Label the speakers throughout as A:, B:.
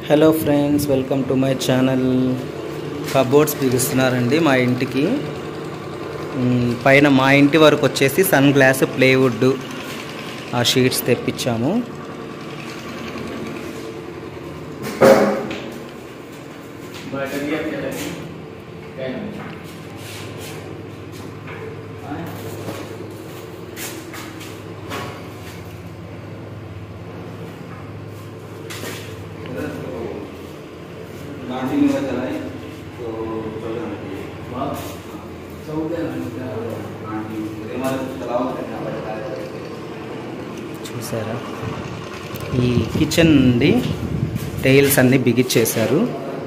A: hello friends welcome to my channel cupboards బిగిస్తున్నారండి మా ఇంటికి మ్, పైన మా ఇంటి వరకు వచ్చేసి సన్ గ్లాస్ ప్లేవుడ్ ఆ షీట్స్ తెప్పించాము చూసారా ఈ కిచెన్ నుండి టైల్స్ అన్నీ బిగిచ్చేశారు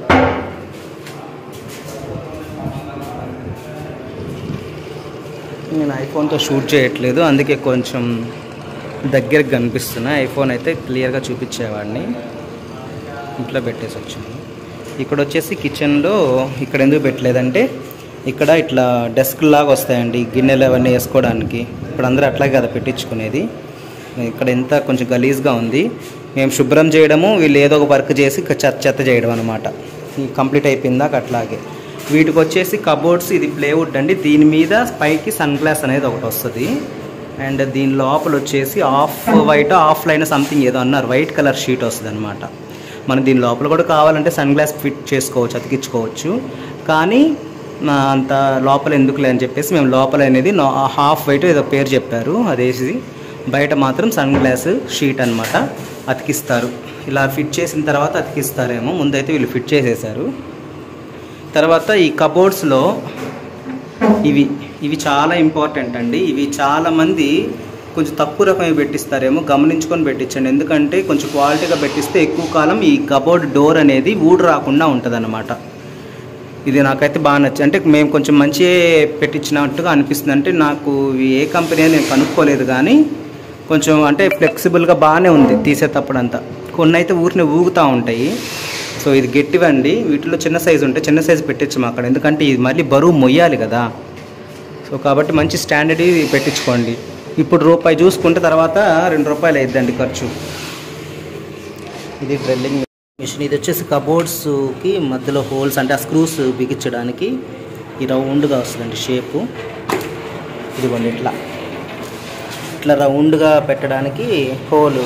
A: నేను ఐఫోన్తో షూట్ చేయట్లేదు అందుకే కొంచెం దగ్గరకు కనిపిస్తున్నా ఐఫోన్ అయితే క్లియర్గా చూపించేవాడిని ఇంట్లో పెట్టేసి వచ్చాను ఇక్కడ వచ్చేసి కిచెన్లో ఇక్కడ ఎందుకు పెట్టలేదంటే ఇక్కడ ఇట్లా డెస్క్ లాగా వస్తాయండి గిన్నెలు అవన్నీ వేసుకోవడానికి ఇప్పుడు అందరూ అట్లాగే కదా పెట్టించుకునేది ఇక్కడ ఎంత కొంచెం గలీజ్గా ఉంది మేము శుభ్రం చేయడము వీళ్ళు ఏదో ఒక వర్క్ చేసి ఇక చెత్త చెత్త చేయడం అనమాట కంప్లీట్ అయిపోయిందాక అట్లాగే వీటికి వచ్చేసి కబోర్డ్స్ ఇది ప్లేవుడ్ అండి దీని మీద పైకి సన్ గ్లాస్ అనేది ఒకటి వస్తుంది అండ్ దీని లోపల వచ్చేసి off white off line something ఏదో అన్నారు వైట్ కలర్ షీట్ వస్తుంది అనమాట మనం దీని లోపల కూడా కావాలంటే సన్ గ్లాస్ ఫిట్ చేసుకోవచ్చు అతికించుకోవచ్చు కానీ నా అంత లోపల ఎందుకులే అని చెప్పేసి మేము లోపల అనేది నా- హాఫ్ వైట్ ఏదో పేరు చెప్పారు అదేసి బయట మాత్రం సన్ గ్లాస్ షీట్ అనమాట అతికిస్తారు ఇలా ఫిట్ చేసిన తర్వాత అతికిస్తారేమో ముందైతే వీళ్ళు ఫిట్ చేసేసారు తర్వాత ఈ కబోర్డ్స్లో ఇవి ఇవి చాలా ఇంపార్టెంట్ అండి ఇవి చాలా మంది కొంచెం తక్కువ రకమే పెట్టిస్తారేమో గమనించుకొని పెట్టించండి ఎందుకంటే కొంచెం క్వాలిటీగా పెట్టిస్తే ఎక్కువ కాలం ఈ కబోర్డ్ డోర్ అనేది ఊడు రాకుండా ఉంటుంది ఇది నాకైతే బాగా నచ్చింది అంటే మేము కొంచెం మంచి పెట్టించినట్టుగా అనిపిస్తుంది అంటే నాకు ఇవి ఏ కంపెనీ అని నేను కనుక్కోలేదు కానీ కొంచెం అంటే ఫ్లెక్సిబుల్గా బాగానే ఉంది తీసేటప్పుడు అంతా కొన్ని అయితే ఊరిని ఊగుతూ ఉంటాయి సో ఇది గట్టివండి వీటిలో చిన్న సైజు ఉంటే చిన్న సైజు పెట్టించాము అక్కడ ఎందుకంటే ఇది మళ్ళీ బరువు మొయ్యాలి కదా సో కాబట్టి మంచి స్టాండర్డ్ ఇది పెట్టించుకోండి ఇప్పుడు రూపాయి చూసుకుంటే తర్వాత రెండు రూపాయలు అయిద్దండి ఖర్చు ఇది డ్రిల్లింగ్ మిషన్ ఇది వచ్చేసి కబోర్డ్స్కి మధ్యలో హోల్స్ అంటే ఆ స్క్రూస్ బిగించడానికి ఈ రౌండ్గా వస్తుందండి షేపు ఇదిగోండి ఇట్లా ఇట్లా రౌండ్గా పెట్టడానికి హోల్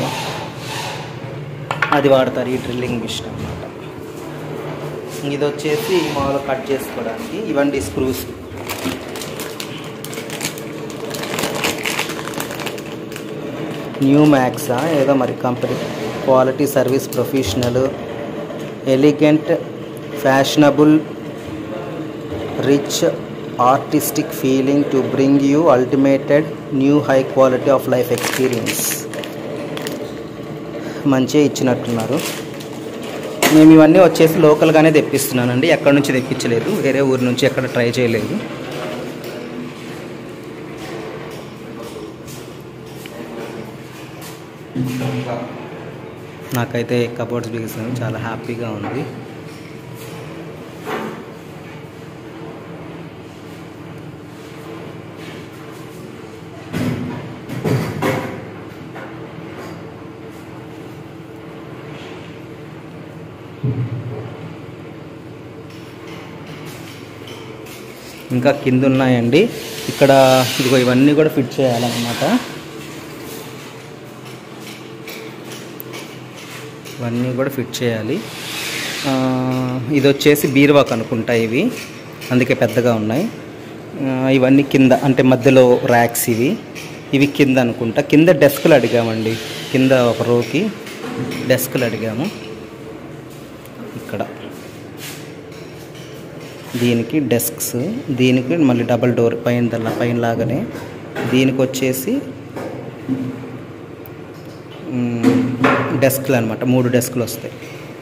A: అది వాడతారు ఈ డ్రిల్లింగ్ మిషన్ అనమాట ఇది వచ్చేసి మామూలుగా కట్ చేసుకోవడానికి ఇవండి స్క్రూస్ న్యూ మ్యాక్సా ఏదో మరి company quality service professional elegant fashionable rich artistic feeling to bring you ultimated new high quality of life experience మంచిగా ఇచ్చినట్టున్నారు మేము ఇవన్నీ వచ్చేసి లోకల్గానే తెప్పిస్తున్నానండి ఎక్కడి నుంచి తెప్పించలేదు వేరే ఊరి నుంచి ఎక్కడ ట్రై చేయలేదు నాకైతే కబోర్డ్స్ బిగిస్తాను చాలా హ్యాపీగా ఉంది ఇంకా కింద ఉన్నాయండి ఇక్కడ ఇదిగో ఇవన్నీ కూడా ఫిట్ చేయాలన్నమాట ఇవన్నీ కూడా ఫిట్ చేయాలి ఆ, ఇది వచ్చేసి బీరువాక్ అనుకుంటా ఇవి అందుకే పెద్దగా ఉన్నాయి ఆ, ఇవన్నీ కింద అంటే మధ్యలో ర్యాక్స్ ఇవి ఇవి కింద అనుకుంటా కింద డెస్క్లు అడిగామండి కింద ఒక రోకి డెస్క్లు అడిగాము ఇక్కడ దీనికి డెస్క్స్ దీనికి మళ్ళీ డబల్ డోర్ పైన దల్లా పైన లాగానే దీనికి వచ్చేసి మ్, డెస్క్లు అనమాట మూడు డెస్క్లు వస్తాయి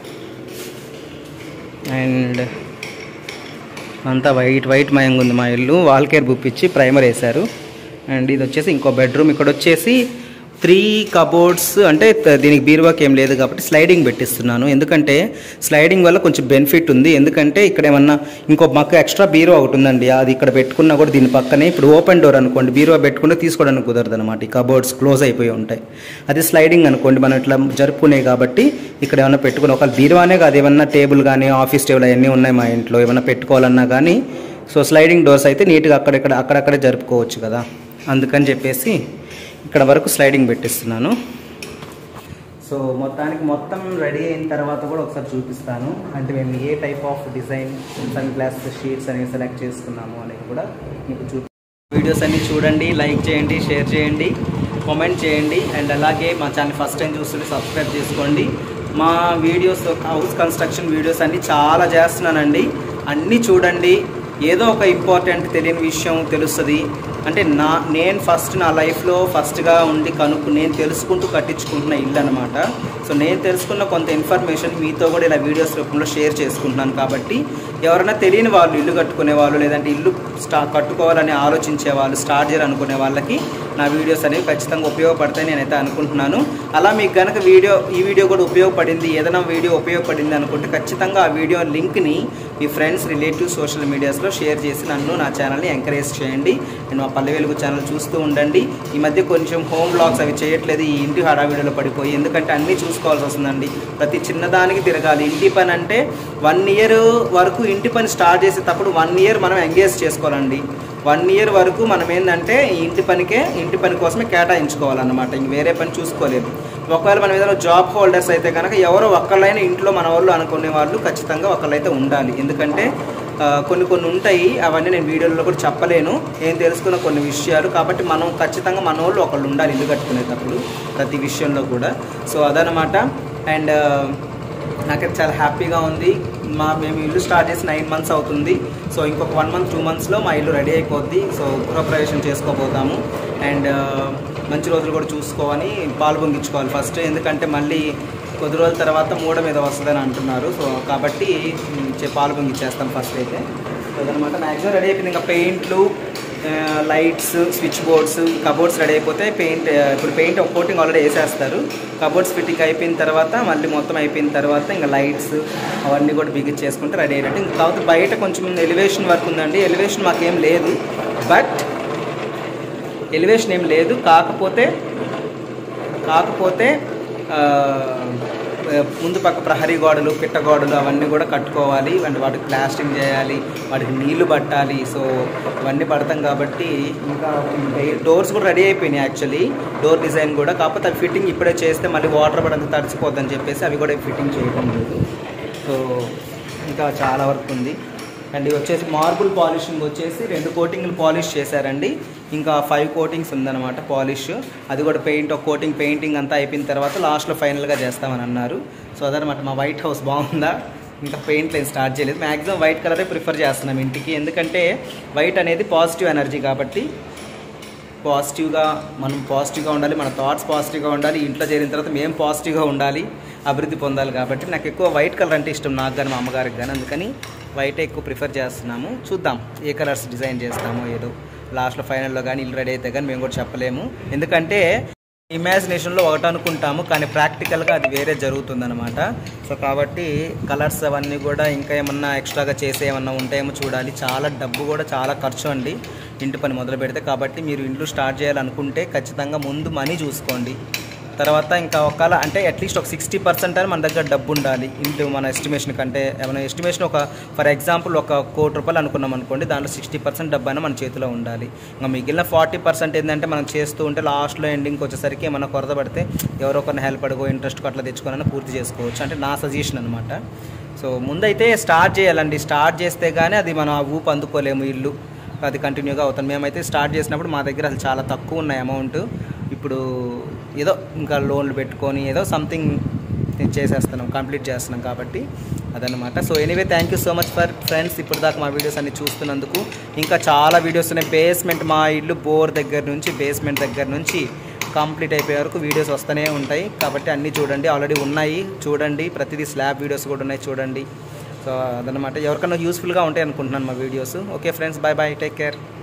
A: అండ్ అంతా వైట్ వైట్ మయంగా ఉంది మా ఇల్లు వాల్ కేర్ బుప్పించి ప్రైమర్ వేశారు అండ్ ఇది వచ్చేసి ఇంకో బెడ్రూమ్ ఇక్కడ వచ్చేసి త్రీ కబోర్డ్స్ అంటే త- దీనికి బీరువాకి ఏం లేదు కాబట్టి స్లైడింగ్ పెట్టిస్తున్నాను ఎందుకంటే స్లైడింగ్ వల్ల కొంచెం బెనిఫిట్ ఉంది ఎందుకంటే ఇక్కడ ఏమన్నా ఇంకో మాకు ఎక్స్ట్రా బీరువా ఒకటి ఉందండి అది ఇక్కడ పెట్టుకున్నా కూడా దీని పక్కనే ఇప్పుడు ఓపెన్ డోర్ అనుకోండి బీరువా పెట్టుకుంటే తీసుకోవడానికి కుదరదు అనమాట ఈ కబోర్డ్స్ క్లోజ్ అయిపోయి ఉంటాయి అది స్లైడింగ్ అనుకోండి మనం ఇట్లా జరుపుకునే కాబట్టి ఇక్కడ ఏమన్నా పెట్టుకుని ఒక బీరువానే కాదు ఏమన్నా టేబుల్ కానీ ఆఫీస్ టేబుల్ అవన్నీ ఉన్నాయి మా ఇంట్లో ఏమన్నా పెట్టుకోవాలన్నా కానీ సో స్లైడింగ్ డోర్స్ అయితే నీట్గా అక్కడక్కడ అక్కడక్కడే జరుపుకోవచ్చు కదా అందుకని చెప్పేసి ఇక్కడ వరకు స్లైడింగ్ పెట్టిస్తున్నాను సో మొత్తానికి మొత్తం రెడీ అయిన తర్వాత కూడా ఒకసారి చూపిస్తాను అంటే మేము ఏ type of design sun glass sheets అనేవి సెలెక్ట్ చేసుకున్నాము అనేది కూడా మీకు చూ వీడియోస్ అన్ని చూడండి లైక్ చేయండి షేర్ చేయండి కామెంట్ చేయండి అండ్ అలాగే మా ఛానల్ ఫస్ట్ టైం చూస్తుంటే సబ్స్క్రైబ్ చేసుకోండి మా వీడియోస్ హౌస్ కన్స్ట్రక్షన్ వీడియోస్ అన్ని చాలా చేస్తున్నానండి అన్నీ చూడండి ఏదో ఒక ఇంపార్టెంట్ తెలియని విషయం తెలుస్తుంది అంటే నా నేను ఫస్ట్ నా లైఫ్లో ఫస్ట్గా ఉండి కనుక్కు నేను తెలుసుకుంటూ కట్టించుకుంటున్న ఇల్లు అనమాట సో నేను తెలుసుకున్న కొంత ఇన్ఫర్మేషన్ మీతో కూడా ఇలా వీడియోస్ రూపంలో షేర్ చేసుకుంటున్నాను కాబట్టి ఎవరైనా తెలియని వాళ్ళు ఇల్లు కట్టుకునే వాళ్ళు లేదంటే ఇల్లు స్టా కట్టుకోవాలని ఆలోచించే వాళ్ళు స్టార్ట్ చేయాలనుకునే వాళ్ళకి నా వీడియోస్ అనేవి ఖచ్చితంగా ఉపయోగపడతాయి నేనైతే అనుకుంటున్నాను అలా మీకు కనుక వీడియో ఈ వీడియో కూడా ఉపయోగపడింది ఏదైనా వీడియో ఉపయోగపడింది అనుకుంటే ఖచ్చితంగా ఆ వీడియో లింక్ని మీ ఫ్రెండ్స్ రిలేటివ్ సోషల్ మీడియాస్లో షేర్ చేసి నన్ను నా ఛానల్ని ఎంకరేజ్ చేయండి నేను మా పల్లె వెలుగు ఛానల్ చూస్తూ ఉండండి ఈ మధ్య కొంచెం హోమ్ బ్లాగ్స్ అవి చేయట్లేదు ఈ ఇంటి హడావిడిలో పడిపోయి ఎందుకంటే అన్నీ చూసుకోవాల్సి వస్తుందండి ప్రతి చిన్నదానికి తిరగాలి ఇంటి పని అంటే వన్ ఇయర్ వరకు ఇంటి పని స్టార్ట్ చేసేటప్పుడు వన్ ఇయర్ మనం ఎంగేజ్ చేసుకోవాలండి వన్ ఇయర్ వరకు మనం ఏంటంటే ఈ ఇంటి పనికే ఇంటి పని కోసమే కేటాయించుకోవాలన్నమాట ఇంక వేరే పని చూసుకోలేము ఒకవేళ మనం ఏదైనా జాబ్ హోల్డర్స్ అయితే కనుక ఎవరో ఒక్కళ్ళైనా ఇంట్లో మన వాళ్ళు అనుకునే వాళ్ళు ఖచ్చితంగా ఒకళ్ళైతే ఉండాలి ఎందుకంటే ఆ, కొన్ని కొన్ని ఉంటాయి అవన్నీ నేను వీడియోలో కూడా చెప్పలేను నేను తెలుసుకున్న కొన్ని విషయాలు కాబట్టి మనం ఖచ్చితంగా మన వాళ్ళు ఒకళ్ళు ఉండాలి ఇల్లు కట్టుకునేటప్పుడు ప్రతి విషయంలో కూడా సో అదనమాట అండ్ నాకైతే చాలా హ్యాపీగా ఉంది మా మేము ఇల్లు స్టార్ట్ చేసి నైన్ మంత్స్ అవుతుంది సో ఇంకొక వన్ మంత్ టూ మంత్స్లో మా ఇల్లు రెడీ అయిపోద్ది సో గృహప్రవేశం చేసుకోబోతాము అండ్ మంచి రోజులు కూడా చూసుకోవాలి పాలు పొంగించుకోవాలి ఫస్ట్ ఎందుకంటే మళ్ళీ కొద్ది రోజుల తర్వాత మూడ మీద వస్తుందని అంటున్నారు సో కాబట్టి ఉమ్, చే- పాలు పొంగిచ్చేస్తాం ఫస్ట్ అయితే సో అదనమాట మ్యాక్సిమం రెడీ అయిపోయింది ఇంకా పెయింట్లు lights switch boards cupboards ready అయిపోతే పెయింట్ ఇప్పుడు పెయింట్ ఒక కోటింగ్ ఆల్రెడీ వేసేస్తారు కబోర్డ్స్ ఫిట్టింగ్ అయిపోయిన తర్వాత మళ్ళీ మొత్తం అయిపోయిన తర్వాత ఇంకా లైట్స్ అవన్నీ కూడా బిగిట్ చేసుకుంటే రెడీ అయినట్టు ఇంకా కాకపోతే బయట కొంచెం ఎలివేషన్ వర్క్ ఉందండి ఎలివేషన్ మాకేం లేదు బట్ ఎలివేషన్ ఏం లేదు కాకపోతే కాకపోతే ఆ, ముందు పక్క ప్రహరీ గోడలు పిట్ట గోడలు అవన్నీ కూడా కట్టుకోవాలి అండ్ వాటికి ప్లాస్టింగ్ చేయాలి వాటికి నీళ్లు పట్టాలి సో ఇవన్నీ పడతాం కాబట్టి ఇంకా డోర్స్ కూడా రెడీ అయిపోయినాయి యాక్చువల్లీ డోర్ డిజైన్ కూడా కాకపోతే అవి ఫిట్టింగ్ ఇప్పుడే చేస్తే మళ్ళీ వాటర్ పడంత తడిచిపోద్దని చెప్పేసి అవి కూడా ఫిట్టింగ్ చేయడం లేదు సో ఇంకా చాలా వరకు ఉంది అండ్ ఇది వచ్చేసి మార్బుల్ పాలిషింగ్ వచ్చేసి రెండు కోటింగ్లు పాలిష్ చేశారండి ఇంకా ఫైవ్ కోటింగ్స్ ఉందన్నమాట పాలిష్ అది కూడా పెయింట్ ఒక కోటింగ్ పెయింటింగ్ అంతా అయిపోయిన తర్వాత లాస్ట్లో ఫైనల్గా చేస్తామని అన్నారు సో అదనమాట మా వైట్ హౌస్ బాగుందా ఇంకా పెయింట్ లైన్ స్టార్ట్ చేయలేదు మ్యాక్సిమం వైట్ కలరే ప్రిఫర్ చేస్తున్నాం ఇంటికి ఎందుకంటే వైట్ అనేది పాజిటివ్ ఎనర్జీ కాబట్టి పాజిటివ్గా మనం పాజిటివ్గా ఉండాలి మన థాట్స్ పాజిటివ్గా ఉండాలి ఇంట్లో చేరిన తర్వాత మేము పాజిటివ్గా ఉండాలి అభివృద్ధి పొందాలి కాబట్టి నాకు ఎక్కువ వైట్ కలర్ అంటే ఇష్టం నాకు కానీ మా అమ్మగారికి కానీ అందుకని వైట్ ఎక్కువ ప్రిఫర్ చేస్తున్నాము చూద్దాం ఏ కలర్స్ డిజైన్ చేస్తామో ఏదో లాస్ట్లో ఫైనల్లో కానీ ఇల్లు రెడీ అయితే కానీ మేము కూడా చెప్పలేము ఎందుకంటే ఇమాజినేషన్లో ఒకటి అనుకుంటాము కానీ ప్రాక్టికల్గా అది వేరే జరుగుతుందన్నమాట సో కాబట్టి కలర్స్ అవన్నీ కూడా ఇంకా ఏమన్నా ఎక్స్ట్రాగా చేసే ఏమన్నా ఉంటాయేమో చూడాలి చాలా డబ్బు కూడా చాలా ఖర్చు అండి ఇంటి పని మొదలు పెడితే కాబట్టి మీరు ఇంట్లో స్టార్ట్ చేయాలనుకుంటే ఖచ్చితంగా ముందు మనీ చూసుకోండి తర్వాత ఇంకా ఒకవేళ అంటే అట్లీస్ట్ ఒక సిక్స్టీ పర్సెంట్ అని మన దగ్గర డబ్బు ఉండాలి ఇంటూ మన ఎస్టిమేషన్ కంటే ఏమైనా ఎస్టిమేషన్ ఒక ఫర్ ఎగ్జాంపుల్ ఒక కోటి రూపాయలు అనుకున్నాం అనుకోండి దాంట్లో సిక్స్టీ పర్సెంట్ డబ్బు అయినా మన చేతిలో ఉండాలి ఇంకా మిగిలిన ఫార్టీ పర్సెంట్ ఏంటంటే మనం చేస్తూ ఉంటే లాస్ట్లో ఎండింగ్కి వచ్చేసరికి ఏమైనా కొరత పడితే ఎవరో ఒకరిని హెల్ప్ అడుగో ఇంట్రెస్ట్ అట్లా తెచ్చుకొని పూర్తి చేసుకోవచ్చు అంటే నా సజెషన్ అనమాట సో ముందైతే స్టార్ట్ చేయాలండి స్టార్ట్ చేస్తే కానీ అది మనం ఆ ఊపు అందుకోలేము ఇల్లు అది కంటిన్యూగా అవుతాం మేమైతే స్టార్ట్ చేసినప్పుడు మా దగ్గర అసలు చాలా తక్కువ ఉన్నాయి అమౌంట్ ఇప్పుడు ఏదో ఇంకా లోన్లు పెట్టుకొని ఏదో సంథింగ్ చేసేస్తున్నాం కంప్లీట్ చేస్తున్నాం కాబట్టి అదనమాట so anyway thank you so much for friends ఇప్పుడు దాకా మా వీడియోస్ అన్ని చూస్తున్నందుకు ఇంకా చాలా వీడియోస్ ఉన్నాయి బేస్మెంట్ మా ఇల్లు బోర్ దగ్గర నుంచి బేస్మెంట్ దగ్గర నుంచి కంప్లీట్ అయిపోయే వరకు వీడియోస్ వస్తూనే ఉంటాయి కాబట్టి అన్నీ చూడండి ఆల్రెడీ ఉన్నాయి చూడండి ప్రతిదీ స్లాబ్ వీడియోస్ కూడా ఉన్నాయి చూడండి సో అదనమాట ఎవరికైనా యూస్ఫుల్గా ఉంటాయి అనుకుంటున్నాను మా videos okay friends bye bye take care